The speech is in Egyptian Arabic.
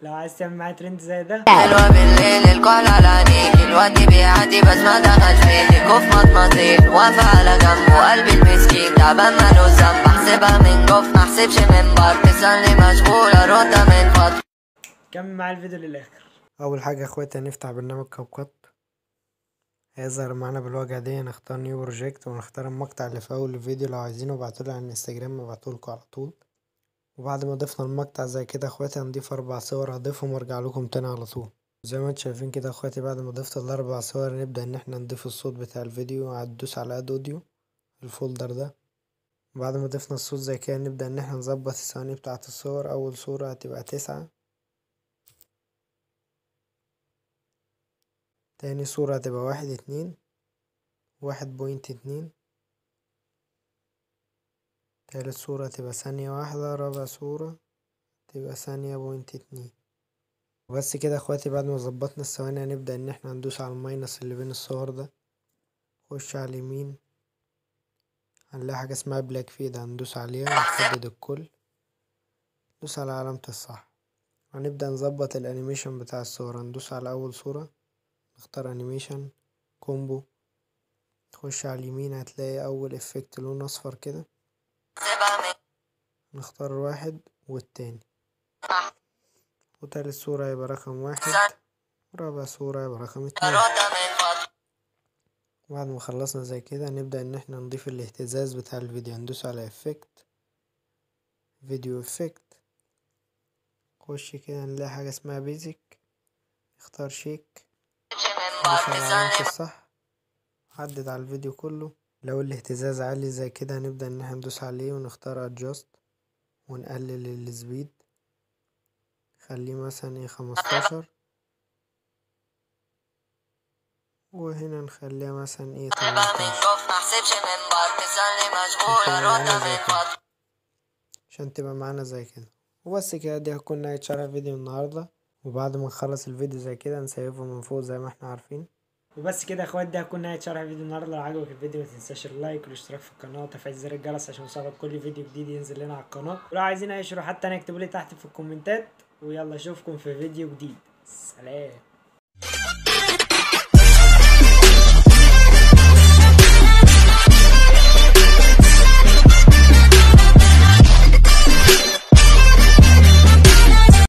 لو عايز تعمل معايا ترند زي ده حلوة بالليل الكحل على عينيك الواد بيعدي بس ما دخلش فيك كف مطمطيل واقفة على جنب وقلبي المسكين تعبان مالوش ذنب احسبها من جوف ما احسبش من بر تسألني مشغولة ردها من فترة كمل معايا الفيديو للاخر اول حاجه يا اخواتي هنفتح برنامج كاب كات هيظهر معانا بالواجهه دي هنختار نيو بروجكت ونختار المقطع اللي في اول الفيديو لو عايزينه ابعتولي على الانستجرام ابعتهولكوا على طول وبعد ما ضفنا المقطع زي كده يا اخواتي هنضيف اربع صور هضيفهم وارجع لكم تاني على طول زي ما انتم شايفين كده يا اخواتي بعد ما ضفت الاربع صور نبدا ان احنا نضيف الصوت بتاع الفيديو هتدوس على اد اوديو الفولدر ده بعد ما ضفنا الصوت زي كده نبدا ان احنا نظبط الثواني بتاعه الصور اول صوره هتبقى تسعة تاني صورة هتبقى واحد اتنين واحد بوينت اتنين تالت صورة تبقى ثانية واحدة رابع صورة تبقى ثانية بوينت اتنين وبس كده اخواتي بعد ما ظبطنا الثواني هنبدأ ان احنا ندوس على الماينس اللي بين الصور ده نخش على اليمين هنلاقي حاجة اسمها بلاك فيد هندوس عليها ونحدد الكل ندوس على علامة الصح هنبدأ نظبط الانيميشن بتاع الصورة ندوس على اول صورة نختار انيميشن كومبو تخش على اليمين هتلاقي اول افكت لون اصفر كده احسبها من نختار واحد والتاني وتالت صورة يبقى رقم واحد ورابع صورة يبقى رقم اتنين ردها من فترة بعد ما خلصنا زي كده نبدأ ان احنا نضيف الاهتزاز بتاع الفيديو ندوس على افكت فيديو افكت خش كده نلاقي حاجة اسمها بيزك نختار شيك من ندوس بر على علامة تسألني الصح حدد على الفيديو كله لو الاهتزاز عالي زي كده هنبدأ ان احنا ندوس عليه ونختار adjust ونقلل السبيد خليه مثلا ايه خمستاشر وهنا نخليها مثلا ايه احسبها من تمنتاشر جوف ما احسبش من بر تسألني مشغولة ردها من فترة عشان تبقى معانا زي كده وبس كده دي هتكون نهاية شرح فيديو النهاردة وبعد ما نخلص الفيديو زي كده نسيبه من فوق زي ما احنا عارفين وبس كده يا اخوات دي هتكون نهاية شرح فيديو النهاردة لو عجبك الفيديو ما تنساش اللايك والاشتراك في القناة وتفعيل زر الجرس عشان يوصلك كل فيديو جديد ينزل لنا على القناة ولو عايزين اي شروحات تانية اكتبوا لي تحت في الكومنتات ويلا اشوفكم في فيديو جديد سلام